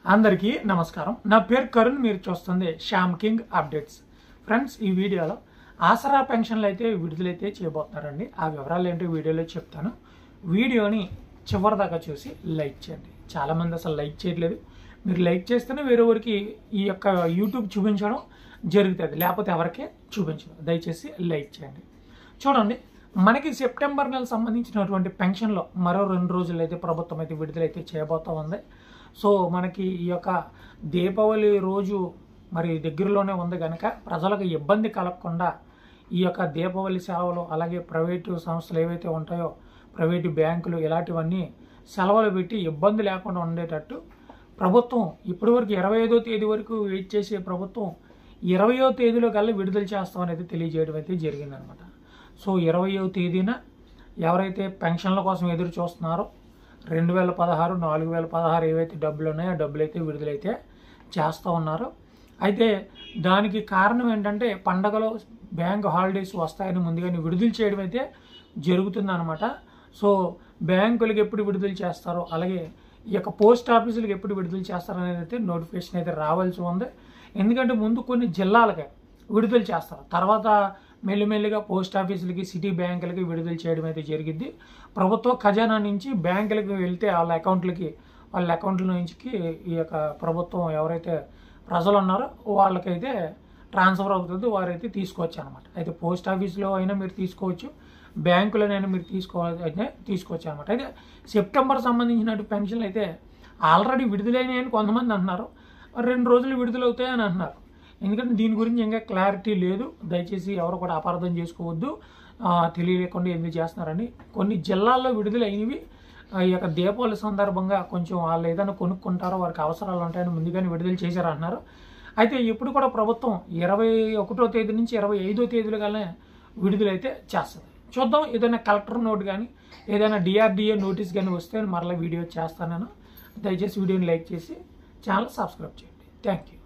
అందరికీ నమస్కారం నా పేరు కరుణ్ మీరు చూస్తుంది శ్యామ్ కింగ్ అప్డేట్స్ ఫ్రెండ్స్ ఈ వీడియోలో ఆసరా పెన్షన్లు అయితే విడుదలైతే చేయబోతున్నారండి ఆ వివరాలు ఏంటో ఈ వీడియోలో చెప్తాను వీడియోని చివరి దాకా చూసి లైక్ చేయండి చాలామంది అసలు లైక్ చేయట్లేదు మీరు లైక్ చేస్తేనే వేరే ఊరికి ఈ యొక్క యూట్యూబ్ చూపించడం జరుగుతుంది లేకపోతే ఎవరికే చూపించడం దయచేసి లైక్ చేయండి చూడండి మనకి సెప్టెంబర్ నెల సంబంధించినటువంటి పెన్షన్లో మరో రెండు రోజులు అయితే ప్రభుత్వం అయితే విడుదలైతే చేయబోతా ఉంది సో మనకి ఈ యొక్క దీపావళి రోజు మరి దగ్గరలోనే ఉంది కనుక ప్రజలకు ఇబ్బంది కలగకుండా ఈ యొక్క దీపావళి సేవలు అలాగే ప్రైవేటు సంస్థలు ఏవైతే ఉంటాయో ప్రైవేటు బ్యాంకులు ఇలాంటివన్నీ సెలవులు పెట్టి ఇబ్బంది లేకుండా ఉండేటట్టు ప్రభుత్వం ఇప్పటివరకు ఇరవై ఐదో తేదీ వరకు వెయిట్ చేసే ప్రభుత్వం ఇరవయో తేదీలో కల్లా విడుదల చేస్తామనేది తెలియజేయడం అయితే జరిగిందనమాట సో ఇరవయో తేదీన ఎవరైతే పెన్షన్ల కోసం ఎదురు చూస్తున్నారో రెండు వేల పదహారు నాలుగు వేల పదహారు ఏవైతే డబ్బులు ఉన్నాయో ఆ డబ్బులు అయితే విడుదలైతే చేస్తూ ఉన్నారు అయితే దానికి కారణం ఏంటంటే పండగలో బ్యాంక్ హాలిడేస్ వస్తాయని ముందుగానే విడుదల చేయడం అయితే జరుగుతుందన్నమాట సో బ్యాంకులకు ఎప్పుడు విడుదల చేస్తారో అలాగే ఈ యొక్క పోస్ట్ ఆఫీసులకు ఎప్పుడు విడుదల చేస్తారో అనేది అయితే నోటిఫికేషన్ అయితే రావాల్సి ఉంది ఎందుకంటే ముందు కొన్ని జిల్లాలకి విడుదల చేస్తారు తర్వాత మెల్లిమెల్లిగా పోస్ట్ ఆఫీసులకి సిటీ బ్యాంకులకి విడుదల చేయడం అయితే జరిగింది ప్రభుత్వ ఖజానా నుంచి బ్యాంకులకు వెళ్తే వాళ్ళ అకౌంట్లకి వాళ్ళ అకౌంట్ల నుంచి ఈ యొక్క ప్రభుత్వం ఎవరైతే ప్రజలు ఉన్నారో వాళ్ళకైతే ట్రాన్స్ఫర్ అవుతుంది వారైతే తీసుకోవచ్చు అనమాట అయితే పోస్ట్ ఆఫీస్లో అయినా మీరు తీసుకోవచ్చు బ్యాంకులోనైనా మీరు తీసుకోవాలి తీసుకోవచ్చు అనమాట అయితే సెప్టెంబర్ సంబంధించిన పెన్షన్లు అయితే ఆల్రెడీ విడుదలైనాయని కొంతమంది అంటున్నారు రెండు రోజులు విడుదలవుతాయని అంటున్నారు ఎందుకంటే దీని గురించి ఇంకా క్లారిటీ లేదు దయచేసి ఎవరు కూడా అపార్థం చేసుకోవద్దు ఆ, తెలియలేకుండా ఎందుకు చేస్తున్నారని కొన్ని జిల్లాల్లో విడుదలైనవి ఆ, ఈ యొక్క దీపావళి సందర్భంగా కొంచెం వాళ్ళు ఏదైనా కొనుక్కుంటారో వారికి అవసరాలు ఉంటాయని ముందుగానే విడుదల చేశారు అంటున్నారు అయితే ఇప్పుడు కూడా ప్రభుత్వం ఇరవై ఒకటో తేదీ నుంచి ఇరవై ఐదో తేదీలు కల్లా విడుదలైతే చేస్తుంది చూద్దాం ఏదైనా కలెక్టర్ నోట్ కానీ ఏదైనా డిఆర్డిఏ నోటీస్ కానీ వస్తే మరలా వీడియో చేస్తాను నేను దయచేసి వీడియోని లైక్ చేసి ఛానల్ సబ్స్క్రైబ్ చేయండి థ్యాంక్ యూ